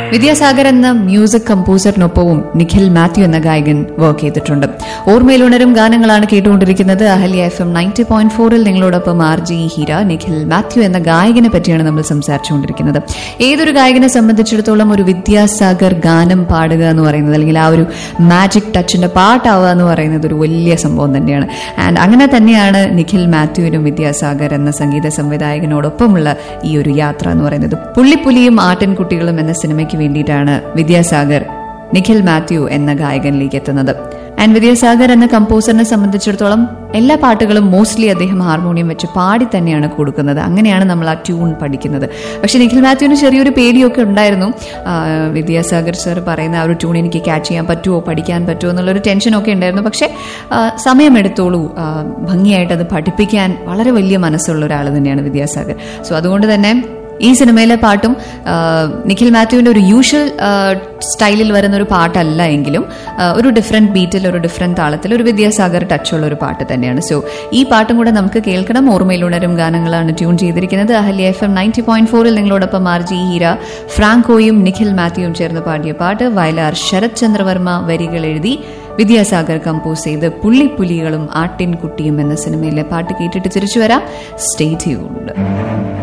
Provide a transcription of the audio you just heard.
വിദ്യാസാഗർ എന്ന music കമ്പോസറിനൊപ്പവും Nikhil Mathew എന്ന ഗായകൻ വർക്ക് ചെയ്തിട്ടുണ്ട് ഓർമ്മയിലുണരും ഗാനങ്ങളാണ് കേട്ടുകൊണ്ടിരിക്കുന്നത് Ahalya F M ninety point ഫോറിൽ നിങ്ങളോടൊപ്പം R J Heera Nikhil Mathew എന്ന ഗായകനെ പറ്റിയാണ് നമ്മൾ സംസാരിച്ചുകൊണ്ടിരിക്കുന്നത് ഏതൊരു ഗായകനെ സംബന്ധിച്ചിടത്തോളം ഒരു വിദ്യാസാഗർ ഗാനം പാടുക എന്ന് പറയുന്നത് അല്ലെങ്കിൽ ആ ഒരു മാജിക് ടച്ചിന്റെ പാട്ടാവുക എന്ന് പറയുന്നത് ഒരു വലിയ സംഭവം തന്നെയാണ് ആൻഡ് അങ്ങനെ തന്നെയാണ് നിഖിൽ മാത്യുവിനും വിദ്യാസാഗർ എന്ന സംഗീത സംവിധായകനോടൊപ്പമുള്ള ഈ ഒരു യാത്ര എന്ന് പറയുന്നത് പുള്ളിപ്പുലിയും ആട്ടിൻകുട്ടികളും എന്ന സിനിമയ്ക്ക് വേണ്ടിയിട്ടാണ് വിദ്യാസാഗർ നിഖിൽ മാത്യു എന്ന ഗായകനിലേക്ക് എത്തുന്നത് ആൻഡ് വിദ്യാസാഗർ എന്ന കമ്പോസറിനെ സംബന്ധിച്ചിടത്തോളം എല്ലാ പാട്ടുകളും മോസ്റ്റ്ലി അദ്ദേഹം ഹാർമോണിയം വെച്ച് പാടി തന്നെയാണ് കൊടുക്കുന്നത് അങ്ങനെയാണ് നമ്മൾ ആ ട്യൂൺ പഠിക്കുന്നത് പക്ഷെ നിഖിൽ മാത്യുവിന് ചെറിയൊരു പേടിയൊക്കെ ഉണ്ടായിരുന്നു ആ, വിദ്യാസാഗർ സർ പറയുന്ന ആ ഒരു ട്യൂൺ എനിക്ക് ക്യാച്ച് ചെയ്യാൻ പറ്റുമോ പഠിക്കാൻ പറ്റുമോ എന്നുള്ളൊരു ടെൻഷനൊക്കെ ഉണ്ടായിരുന്നു പക്ഷെ ആ, സമയമെടുത്തോളൂ ആ, ഭംഗിയായിട്ട് അത് പഠിപ്പിക്കാൻ വളരെ വലിയ മനസ്സുള്ള ഒരാൾ തന്നെയാണ് വിദ്യാസാഗർ സോ അതുകൊണ്ട് തന്നെ ഈ സിനിമയിലെ പാട്ടും ആ, നിഖിൽ മാത്യുവിന്റെ ഒരു യൂഷ്വൽ സ്റ്റൈലിൽ വരുന്ന ഒരു പാട്ടല്ല എങ്കിലും ആ, ഒരു ഡിഫറെന്റ് ബീറ്റിൽ ഒരു ഡിഫറെന്റ് താളത്തിൽ ഒരു വിദ്യാസാഗർ ടച്ചുള്ള ഒരു പാട്ട് തന്നെയാണ് സോ ഈ പാട്ടും കൂടെ നമുക്ക് കേൾക്കണം ഓർമ്മയിലുണരും ഗാനങ്ങളാണ് ട്യൂൺ ചെയ്തിരിക്കുന്നത് Ahalya F M ninety point ഫോറിൽ നിങ്ങളോടൊപ്പം ആർ ജി ഹീര ഫ്രാങ്കോയും നിഖിൽ മാത്യുവും ചേർന്ന് പാടിയ പാട്ട് വയലാർ ശരത് ചന്ദ്രവർമ്മ വരികൾ എഴുതി വിദ്യാസാഗർ കമ്പോസ് ചെയ്ത് പുള്ളിപ്പുലികളും ആട്ടിൻകുട്ടിയും എന്ന സിനിമയിലെ പാട്ട് കേട്ടിട്ട് തിരിച്ചു വരാം സ്റ്റേ ട്യൂൺഡ്